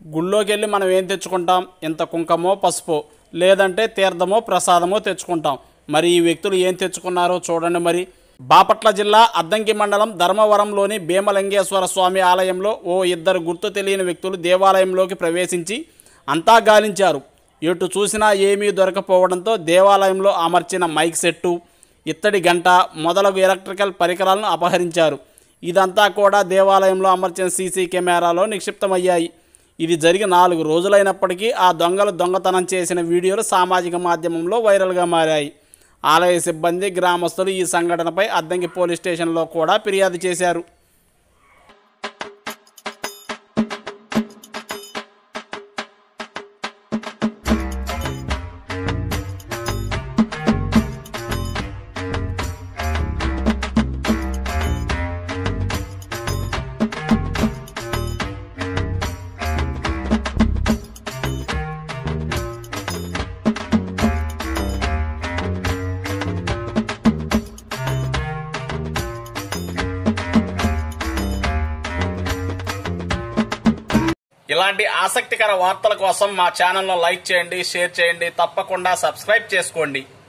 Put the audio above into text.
గుళ్ళోకి వెళ్ళి మనం ఏం తెచ్చుకుంటాం ఇంత కుంకమో పసుపో లేదంటే తీర్థమో ప్రసాదమో తెచ్చుకుంటాం మరి ఈ వ్యక్తులు ఏం తెచ్చుకున్నారో చూడండి మరి బాపట్ల జిల్లా అద్దంకి మండలం ధర్మవరంలోని భీమలింగేశ్వర స్వామి ఆలయంలో ఓ ఇద్దరు గుర్తు తెలియని వ్యక్తులు దేవాలయంలోకి ప్రవేశించి అంతా గాలించారు ఎటు చూసినా ఏమీ దొరకపోవడంతో దేవాలయంలో అమర్చిన మైక్ సెట్టు ఇత్తడి గంట మొదలగు ఎలక్ట్రికల్ పరికరాలను అపహరించారు ఇదంతా కూడా దేవాలయంలో అమర్చిన సీసీ కెమెరాలో నిక్షిప్తమయ్యాయి ఇది జరిగి నాలుగు రోజులైనప్పటికీ ఆ దొంగలు దొంగతనం చేసిన వీడియోలు సామాజిక మాధ్యమంలో వైరల్గా మారాయి ఆలయ సిబ్బంది గ్రామస్తులు ఈ సంఘటనపై అద్దంకి పోలీస్ స్టేషన్లో కూడా ఫిర్యాదు చేశారు ఇలాంటి ఆసక్తికర వార్తల కోసం మా ఛానల్ను లైక్ చేయండి షేర్ చేయండి తప్పకుండా సబ్స్క్రైబ్ చేసుకోండి